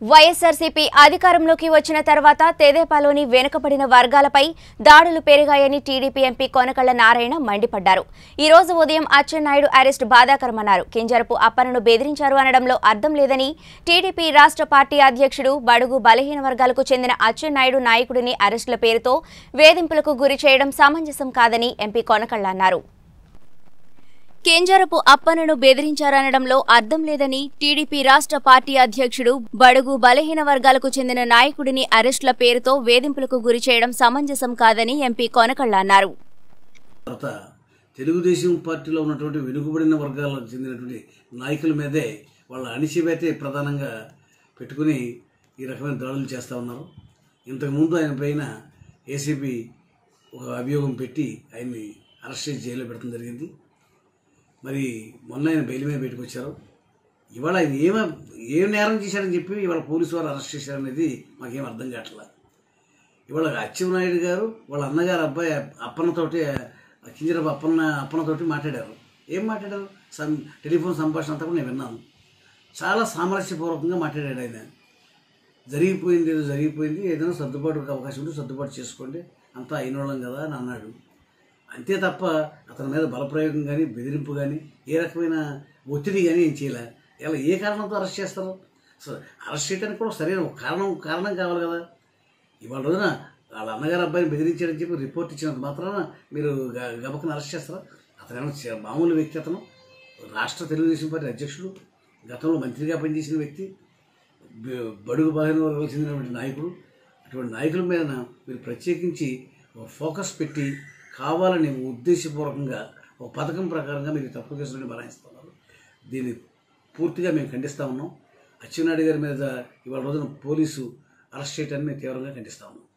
వైఎస్ఆర్సీపీ అధికారంలోకి వచ్చిన తర్వాత తెదేపాలోని వెనుకబడిన వర్గాలపై దాడులు పెరిగాయని టీడీపీ ఎంపీ కొనకళ్ల నారాయణ మండిపడ్డారు ఈ రోజు ఉదయం అచ్చెన్నాయుడు అరెస్టు బాధాకరమన్నారు కింజరపు అప్పనను బెదిరించారు అనడంలో అర్థం లేదని టీడీపీ రాష్ట్ర పార్టీ అధ్యక్షుడు బడుగు బలహీన వర్గాలకు చెందిన అచ్చెన్నాయుడు నాయకుడిని అరెస్టుల పేరుతో వేధింపులకు గురి చేయడం సమంజసం కాదని ఎంపీ కొనకళ్ల అన్నారు కేంజరపు అప్పనను బెదిరించారనడంలో అర్థం లేదని టీడీపీ రాష్ట్ర పార్టీ అధ్యక్షుడు బడుగు బలహీన వర్గాలకు చెందిన నాయకుడిని అరెస్టుల పేరుతో వేధింపులకు గురి చేయడం సమంజసం కాదని ఎంపీ కొనకళ్ల అన్నారు తర్వాత తెలుగుదేశం పార్టీలో ఉన్నటువంటి వెనుకబడిన వర్గాలకు చెందినటువంటి నాయకుల మీదే వాళ్ళ అణిచివేతే ప్రధానంగా పెట్టుకుని ఈ రకమైన దాడులు చేస్తూ ఉన్నారు ఇంతకుముందు ఆయన పైన ఏసీబీ ఒక అభియోగం పెట్టి ఆయన్ని అరెస్ట్ చేసి జైల్లో పెట్టడం జరిగింది మరి మొన్న ఆయన బెయిల్ మీద బయటకు వచ్చారు ఇవాళ ఆయన ఏమ ఏం నేరం చేశారని చెప్పి ఇవాళ పోలీసు వారు అరెస్ట్ చేశారనేది మాకేం అర్థం కావట్లేదు ఇవాళ అచ్చెన్నాయుడు గారు వాళ్ళ అన్నగారు అబ్బాయి అప్పన్నతోటి కింజరపు అప్పన్న అప్పన్నతోటి మాట్లాడారు ఏం మాట్లాడారు సం టెలిఫోన్ సంభాషణ అంతా కూడా నేను విన్నాను చాలా సామరస్యపూర్వకంగా మాట్లాడాడు ఆయన జరిగిపోయింది ఏదో జరిగిపోయింది ఏదైనా సర్దుబాటుకు అవకాశం ఉంటే సర్దుబాటు చేసుకోండి అంతా అయినోళ్ళం కదా అని అన్నాడు అంతే తప్ప అతని మీద బలప్రయోగం కానీ బెదిరింపు కానీ ఏ రకమైన ఒత్తిడి కానీ ఏం చేయలే ఇలా ఏ కారణంతో అరెస్ట్ చేస్తారు సో అరెస్ట్ చేయడానికి కూడా సరైన ఒక కారణం కారణం కావాలి కదా ఇవాళ రోజున వాళ్ళ అన్నగారు అబ్బాయిని బెదిరించారని చెప్పి రిపోర్ట్ ఇచ్చినంత మాత్రాన మీరు గ- గబక్కన అరెస్ట్ చేస్తారా అతను ఏమన్నా చే- మామూలు వ్యక్తి అతను రాష్ట్ర తెలుగుదేశం పార్టీ అధ్యక్షుడు గతంలో మంత్రిగా పనిచేసిన వ్యక్తి బ- బడుగు బలహీన వర్గాలకు చెందినటువంటి నాయకుడు అటువంటి నాయకుల మీద మీరు ప్రత్యేకించి ఒక ఫోకస్ పెట్టి కావాలని ఉద్దేశపూర్వకంగా ఒక పథకం ప్రకారంగా మీరు తప్పు కేసులను బనాయిస్తున్నారు దీన్ని పూర్తిగా మేము ఖండిస్తా ఉన్నాం అచ్చెన్నాయుడు గారి మీద ఇవాళ రోజున పోలీసు అరెస్ట్ చేయడాన్ని మేము తీవ్రంగా ఖండిస్తా ఉన్నాం